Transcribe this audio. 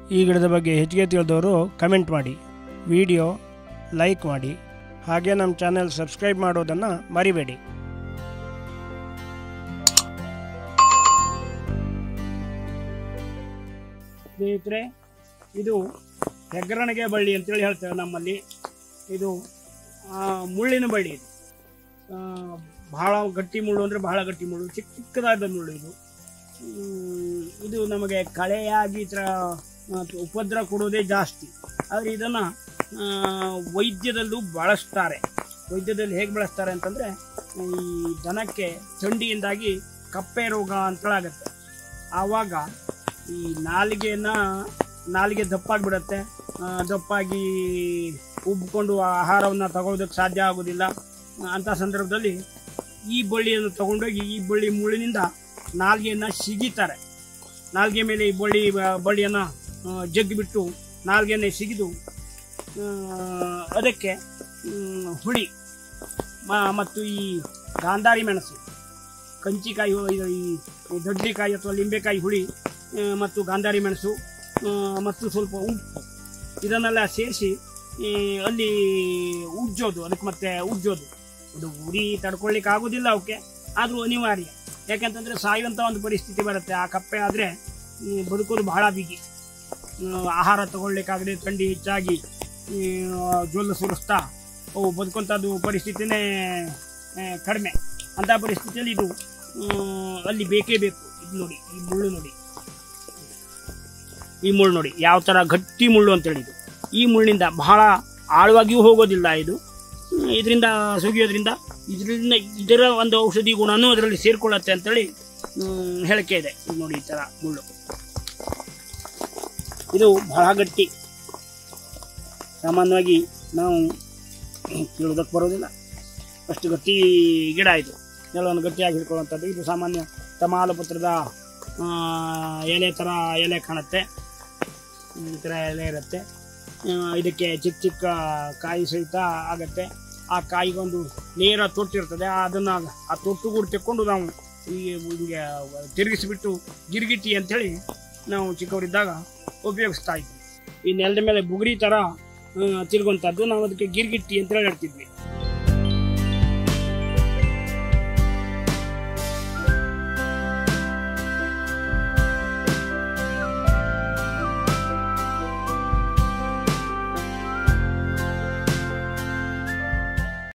ಈ ಗಿಡದ ಬಗ್ಗೆ ಹೆಚ್ಚಿಗೆ ತಿಳಿದವರು ಕಮೆಂಟ್ ಮಾಡಿ ವಿಡಿಯೋ ಲೈಕ್ ಮಾಡಿ ಹಾಗೆ ನಮ್ಮ ಚಾನೆಲ್ ಸಬ್ಸ್ಕ್ರೈಬ್ ಮಾಡೋದನ್ನು ಮರಿಬೇಡಿ ಸ್ನೇಹಿತರೆ ಇದು ಹೆಗ್ಗರಣಗೆ ಬಳ್ಳಿ ಅಂತೇಳಿ ಹೇಳ್ತೇವೆ ನಮ್ಮಲ್ಲಿ ಇದು ಆ, ಮುಳ್ಳಿನ ಬಳ್ಳಿ ಇದು ಆ, ಬಹಳ ಗಟ್ಟಿ ಮುಳ್ಳು ಅಂದರೆ ಬಹಳ ಗಟ್ಟಿ ಮುಳ್ಳು ಚಿಕ್ಕ ಚಿಕ್ಕದಾದ ಮುಳ್ಳು ಇದು ಹ್ಮ್, ಇದು ನಮಗೆ ಕಳೆಯಾಗಿ ಈ ಥರ ಆ, ಉಪದ್ರ ಕೊಡೋದೇ ಜಾಸ್ತಿ ಆದರೆ ಇದನ್ನು ವೈದ್ಯದಲ್ಲೂ ಬಳಸ್ತಾರೆ ವೈದ್ಯದಲ್ಲಿ ಹೇಗೆ ಬಳಸ್ತಾರೆ ಅಂತಂದರೆ ಈ ದನಕ್ಕೆ ಥಂಡಿಯಿಂದಾಗಿ ಕಪ್ಪೆ ರೋಗ ಅಂತೇಳಾಗತ್ತೆ ಆವಾಗ ಈ ನಾಲಿಗೆನ ನಾಲಿಗೆ ದಪ್ಪಾಗಿಬಿಡತ್ತೆ ಆ, ದಪ್ಪಾಗಿ ಉಬ್ಕೊಂಡು ಆಹಾರವನ್ನು ತಗೊಳ್ಳೋದಕ್ಕೆ ಸಾಧ್ಯ ಆಗೋದಿಲ್ಲ ಅಂಥ ಸಂದರ್ಭದಲ್ಲಿ ಈ ಬಳ್ಳಿಯನ್ನು ತಗೊಂಡೋಗಿ ಈ ಬಳ್ಳಿ ಮುಳ್ಳಿನಿಂದ ನಾಲಿಗೆಯನ್ನು ಸಿಗಿತಾರೆ ನಾಲಿಗೆ ಮೇಲೆ ಈ ಬಳ್ಳಿ ಬಳ್ಳಿಯನ್ನು ಜಗ್ಗಿಬಿಟ್ಟು ನಾಲಿಗೆಯನ್ನು ಸಿಗಿದು ಆ, ಅದಕ್ಕೆ ಮ್, ಹುಳಿ ಮ- ಮತ್ತು ಈ ಗಾಂಧಾರಿ ಮೆಣಸು ಕಂಚಿಕಾಯಿ ಹು- ಇದು ಈ ಈ ದೊಡ್ಡಿಕಾಯಿ ಅಥವಾ ಲಿಂಬೆಕಾಯಿ ಹುಳಿ ಆ, ಮತ್ತು ಗಾಂಧಾರಿ ಮೆಣಸು ಆ, ಮತ್ತು ಸ್ವಲ್ಪ ಉಪ್ಪು ಇದನ್ನೆಲ್ಲ ಸೇರಿಸಿ ಅಲ್ಲಿ ಉಜ್ಜೋದು ಅದಕ್ಕೆ ಮತ್ತೆ ಉಜ್ಜೋದು ಅದು ಉರಿ ತಡ್ಕೊಳ್ಳಿಕ್ಕೆ ಆಗೋದಿಲ್ಲ ಅವಕ್ಕೆ ಆದರೂ ಅನಿವಾರ್ಯ ಯಾಕೆಂತಂದರೆ ಸಾಯುವಂಥ ಒಂದು ಪರಿಸ್ಥಿತಿ ಬರುತ್ತೆ ಆ ಕಪ್ಪೆ ಆದರೆ ಬದುಕೋದು ಬಹಳ ಬಿಗಿ ಆ, ಆಹಾರ ತಗೊಳ್ಳಿಕ್ಕಾಗದೆ ಥಂಡಿ ಹೆಚ್ಚಾಗಿ ಈ, ಜೊಲ್ಲು ಸುರಿಸ್ತಾ ಅವು ಬದುಕುವಂಥದ್ದು ಪರಿಸ್ಥಿತಿನೇ ಆ, ಕಡಿಮೆ ಅಂಥ ಪರಿಸ್ಥಿತಿಯಲ್ಲಿ ಇದು ಆ, ಅಲ್ಲಿ ಬೇಕೇ ಬೇಕು ಇದು ನೋಡಿ ಈ ಮುಳ್ಳು ನೋಡಿ ಈ ಮುಳ್ಳು ನೋಡಿ ಯಾವ ಥರ ಗಟ್ಟಿ ಮುಳ್ಳು ಅಂತೇಳಿ ಇದು ಈ ಮುಳ್ಳಿನಿಂದ ಬಹಳ ಆಳವಾಗಿಯೂ ಹೋಗೋದಿಲ್ಲ ಇದು ಇದರಿಂದ ಸುಗಿಯೋದ್ರಿಂದ ಇದರಿಂದ ಇದರ ಒಂದು ಔಷಧಿ ಗುಣನೂ ಅದರಲ್ಲಿ ಸೇರ್ಕೊಳ್ಳುತ್ತೆ ಅಂತೇಳಿ ಹ್ಮ್, ಹೇಳಿಕೆ ಇದೆ ಇದು ನೋಡಿ ಈ ಥರ ಮುಳ್ಳು ಇದು ಬಹಳ ಗಟ್ಟಿ ಸಾಮಾನ್ಯವಾಗಿ ನಾವು ಕೀಳೋದಕ್ಕೆ ಬರೋದಿಲ್ಲ ಅಷ್ಟು ಗಟ್ಟಿ ಗಿಡ ಇದು ಎಲ್ಲವನ್ನು ಗಟ್ಟಿಯಾಗಿ ಹಿಡ್ಕೊಳ್ಳುವಂಥದ್ದು ಇದು ಸಾಮಾನ್ಯ ತಮಾಲು ಪತ್ರದ ಆ, ಎಲೆ ಥರ ಎಲೆ ಕಾಣುತ್ತೆ ಈ ಥರ ಎಲೆ ಇರುತ್ತೆ ಆ, ಇದಕ್ಕೆ ಚಿಕ್ಕ ಚಿಕ್ಕ ಕಾಯಿ ಸಹಿತ ಆಗತ್ತೆ ಆ ಕಾಯಿಗೊಂದು ನೇರ ತೊಟ್ಟಿರ್ತದೆ ಅದನ್ನು ಆ ತೊಟ್ಟು ಕೂಡ ತೆಕ್ಕೊಂಡು ನಾವು ಈ ಹಿಂಗೆ ತಿರುಗಿಸಿಬಿಟ್ಟು ಗಿರ್ಗಿಟ್ಟಿ ಅಂಥೇಳಿ ನಾವು ಚಿಕ್ಕವರಿದ್ದಾಗ ಉಪಯೋಗಿಸ್ತಾ ಇದ್ವಿ ಈ ನೆಲದ ಮೇಲೆ ಬುಗುರಿ ಥರ ತಿರುಗುವಂಥದ್ದು ನಾವು ಅದಕ್ಕೆ ಗಿರ್ಗಿಟ್ಟಿ ಅಂತೇಳಿ ಹೇಳ್ತಿದ್ವಿ